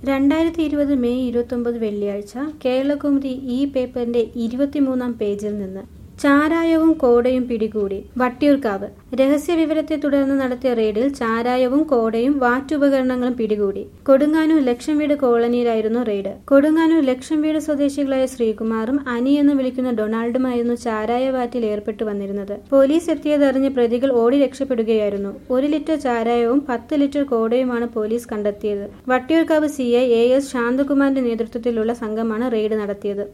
രണ്ടായിരത്തി ഇരുപത് മെയ് ഇരുപത്തൊമ്പത് വെള്ളിയാഴ്ച കേരളകൗമുദി ഈ പേപ്പറിന്റെ ഇരുപത്തിമൂന്നാം പേജിൽ നിന്ന് ചാരായവും കോടയും പിടികൂടി വട്ടിയൂർക്കാവ് രഹസ്യവിവരത്തെ തുടർന്ന് നടത്തിയ റെയ്ഡിൽ ചാരായവും കോടയും വാറ്റുപകരണങ്ങളും പിടികൂടി കൊടുങ്ങാനൂർ ലക്ഷം വീട് കോളനിയിലായിരുന്നു റെയ്ഡ് കൊടുങ്ങാനൂർ ലക്ഷം വീട് സ്വദേശികളായ ശ്രീകുമാറും അനി എന്ന് വിളിക്കുന്ന ഡൊണാൾഡുമായിരുന്നു ചാരായ വാറ്റിൽ ഏർപ്പെട്ടു വന്നിരുന്നത് പോലീസ് എത്തിയതറിഞ്ഞ് പ്രതികൾ ഓടി രക്ഷപ്പെടുകയായിരുന്നു ഒരു ലിറ്റർ ചാരായവും പത്ത് ലിറ്റർ കോടയുമാണ് പോലീസ് കണ്ടെത്തിയത് Vattiyoorkavu C I A S ശാന്തകുമാറിന്റെ നേതൃത്വത്തിലുള്ള സംഘമാണ് റെയ്ഡ് നടത്തിയത്